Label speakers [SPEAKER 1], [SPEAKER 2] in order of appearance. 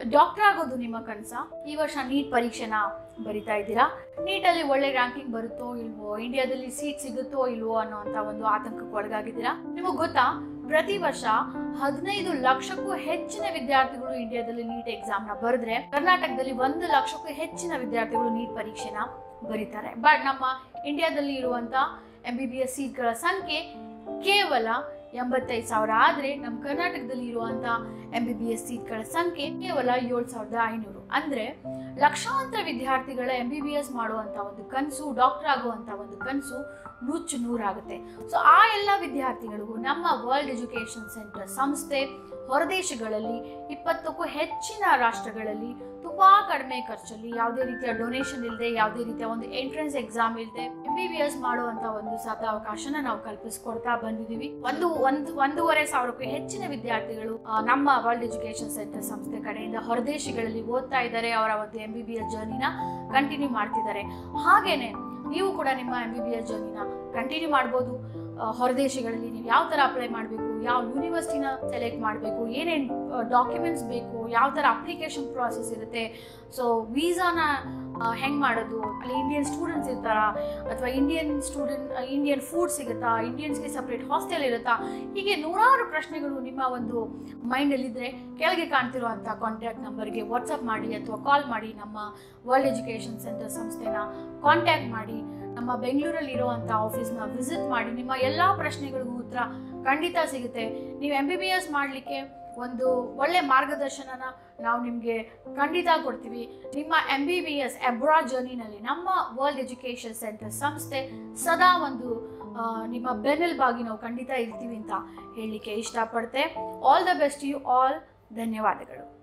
[SPEAKER 1] doctor ಆಗೋದು ನಿಮ್ಮ ಕನಸ ಈ ವರ್ಷ ನೀಟ್ ಪರೀಕ್ಷೆನ ಬರಿತಾ ಇದ್ದೀರಾ ನೀಟಲ್ಲಿ ಒಳ್ಳೆ ರ್ಯಾಂಕಿಂಗ್ ಬರುತ್ತೋ ಇಲ್ವೋ ಇಂಡಿಯಾದಲ್ಲಿ ಸೀಟ್ ಸಿಗುತ್ತೋ ಇಲ್ವೋ ಅನ್ನೋಂಥ ಒಂದು ಆತಂಕಕ್ಕೆ ಒಳಗಾಗಿದ್ದೀರಾ ನಿಮಗೆ ಗೊತ್ತಾ ಪ್ರತಿ ವರ್ಷ ಹದಿನೈದು ಲಕ್ಷಕ್ಕೂ ಹೆಚ್ಚಿನ ವಿದ್ಯಾರ್ಥಿಗಳು ಇಂಡಿಯಾದಲ್ಲಿ ನೀಟ್ ಎಕ್ಸಾಮ್ನ ಬರೆದ್ರೆ ಕರ್ನಾಟಕದಲ್ಲಿ ಒಂದು ಲಕ್ಷಕ್ಕೂ ಹೆಚ್ಚಿನ ವಿದ್ಯಾರ್ಥಿಗಳು ನೀಟ್ ಪರೀಕ್ಷೆನ ಬರೀತಾರೆ ಬಟ್ ನಮ್ಮ ಇಂಡಿಯಾದಲ್ಲಿ ಇರುವಂತ ಎಂ ಬಿ ಬಿ ಎಸ್ ಸೀಟ್ಗಳ ಸಂಖ್ಯೆ ಕೇವಲ ಎಂಬತ್ತೈದು ಸಾವಿರ ಆದರೆ ನಮ್ಮ ಕರ್ನಾಟಕದಲ್ಲಿ ಇರುವಂಥ ಎಂ ಬಿ ಬಿ ಎಸ್ ಸೀಟ್ಗಳ ಸಂಖ್ಯೆ ಕೇವಲ ಏಳು ಸಾವಿರದ ಐನೂರು ಅಂದರೆ ಲಕ್ಷಾಂತರ ವಿದ್ಯಾರ್ಥಿಗಳ ಎಂ ಬಿ ಬಿ ಎಸ್ ಮಾಡುವಂಥ ಒಂದು ಕನಸು ಡಾಕ್ಟರ್ ಆಗುವಂಥ ಒಂದು ಕನಸು ನುಚ್ಚು ನೂರಾಗುತ್ತೆ ಸೊ ಆ ಎಲ್ಲ ವಿದ್ಯಾರ್ಥಿಗಳಿಗೂ ನಮ್ಮ ವರ್ಲ್ಡ್ ಎಜುಕೇಷನ್ ಸೆಂಟರ್ ಸಂಸ್ಥೆ ಹೊರದೇಶಗಳಲ್ಲಿ ಇಪ್ಪತ್ತಕ್ಕೂ ಹೆಚ್ಚಿನ ರಾಷ್ಟ್ರಗಳಲ್ಲಿ ತುಂಬಾ ಕಡಿಮೆ ಖರ್ಚಲ್ಲಿ ಯಾವುದೇ ರೀತಿಯ ಡೊನೇಷನ್ ಇಲ್ಲದೆ ಯಾವುದೇ ರೀತಿಯ ಒಂದು ಎಂಟ್ರೆನ್ಸ್ ಎಕ್ಸಾಮ್ ಇಲ್ಲದೆ ಎಂ ಬಿ ಬಿ ಎಸ್ ಮಾಡುವಂತ ಒಂದು ಸದಾವಕಾಶನ ನಾವು ಕಲ್ಪಿಸ್ಕೊಡ್ತಾ ಬಂದಿದ್ದೀವಿ ಒಂದು ಒಂದು ಒಂದೂವರೆ ಸಾವಿರಕ್ಕೂ ಹೆಚ್ಚಿನ ವಿದ್ಯಾರ್ಥಿಗಳು ಆ, ನಮ್ಮ ವರ್ಲ್ಡ್ ಎಜುಕೇಷನ್ ಸೆಂಟರ್ ಸಂಸ್ಥೆ ಕಡೆಯಿಂದ ಹೊರದೇಶಗಳಲ್ಲಿ ಓದ್ತಾ ಇದ್ದಾರೆ ಅವರ ಒಂದು ಎಂ ಬಿ ಬಿ ಎಸ್ ಜರ್ನಿನ ಕಂಟಿನ್ಯೂ ಮಾಡ್ತಿದ್ದಾರೆ ಹಾಗೇನೆ ನೀವು ಕೂಡ ನಿಮ್ಮ ಎಂ ಬಿ ಬಿ ಎಸ್ ಜರ್ನಿನ ಕಂಟಿನ್ಯೂ ಮಾಡ್ಬೋದು ಆ, ಹೊರದೇಶಗಳಲ್ಲಿ ನೀವು ಯಾವ ಥರ ಅಪ್ಲೈ ಮಾಡಬೇಕು ಯಾವ ಯೂನಿವರ್ಸಿಟಿನ ಸೆಲೆಕ್ಟ್ ಮಾಡಬೇಕು ಏನೇನು ಡಾಕ್ಯುಮೆಂಟ್ಸ್ ಬೇಕು ಯಾವ ಥರ ಅಪ್ಲಿಕೇಶನ್ ಪ್ರಾಸೆಸ್ ಇರುತ್ತೆ ಸೊ ವೀಸಾನ ಹೆಂಗೆ ಮಾಡೋದು ಅಲ್ಲಿ ಇಂಡಿಯನ್ ಸ್ಟೂಡೆಂಟ್ಸ್ ಇರ್ತಾರಾ ಅಥವಾ ಇಂಡಿಯನ್ ಸ್ಟೂಡೆಂಟ್ ಇಂಡಿಯನ್ ಫುಡ್ ಸಿಗುತ್ತಾ ಇಂಡಿಯನ್ಸ್ಗೆ ಸಪ್ರೇಟ್ ಹಾಸ್ಟೆಲ್ ಇರುತ್ತಾ ಹೀಗೆ ನೂರಾರು ಪ್ರಶ್ನೆಗಳು ನಿಮ್ಮ ಒಂದು ಮೈಂಡಲ್ಲಿದ್ದರೆ ಕೆಳಗೆ ಕಾಣ್ತಿರುವಂಥ ಕಾಂಟ್ಯಾಕ್ಟ್ ನಂಬರ್ಗೆ ವಾಟ್ಸಪ್ ಮಾಡಿ ಅಥವಾ ಕಾಲ್ ಮಾಡಿ ನಮ್ಮ ವರ್ಲ್ಡ್ ಎಜುಕೇಷನ್ ಸೆಂಟರ್ ಸಂಸ್ಥೆನ ಕಾಂಟ್ಯಾಕ್ಟ್ ಮಾಡಿ ನಮ್ಮ ಬೆಂಗಳೂರಲ್ಲಿ ಇರುವಂಥ ಆಫೀಸ್ನ ವಿಸಿಟ್ ಮಾಡಿ ನಿಮ್ಮ ಎಲ್ಲ ಪ್ರಶ್ನೆಗಳಿಗೂ ಉತ್ತರ ಖಂಡಿತ ಸಿಗುತ್ತೆ ನೀವು ಎಂ ಬಿ ಬಿ ಎಸ್ ಮಾಡಲಿಕ್ಕೆ ಒಂದು ಒಳ್ಳೆ ಮಾರ್ಗದರ್ಶನನ ನಾವು ನಿಮಗೆ ಖಂಡಿತ ಕೊಡ್ತೀವಿ ನಿಮ್ಮ M B B S abroad ಜರ್ನಿನಲ್ಲಿ ನಮ್ಮ ವರ್ಲ್ಡ್ ಎಜುಕೇಷನ್ ಸೆಂಟರ್ ಸಂಸ್ಥೆ ಸದಾ ಒಂದು ಆ, ನಿಮ್ಮ ಬೆನ್ನೆಲುಬಾಗಿ ನಾವು ಖಂಡಿತ ಇರ್ತೀವಿ ಅಂತ ಹೇಳಲಿಕ್ಕೆ ಇಷ್ಟಪಡ್ತೆ all the best you all ಧನ್ಯವಾದಗಳು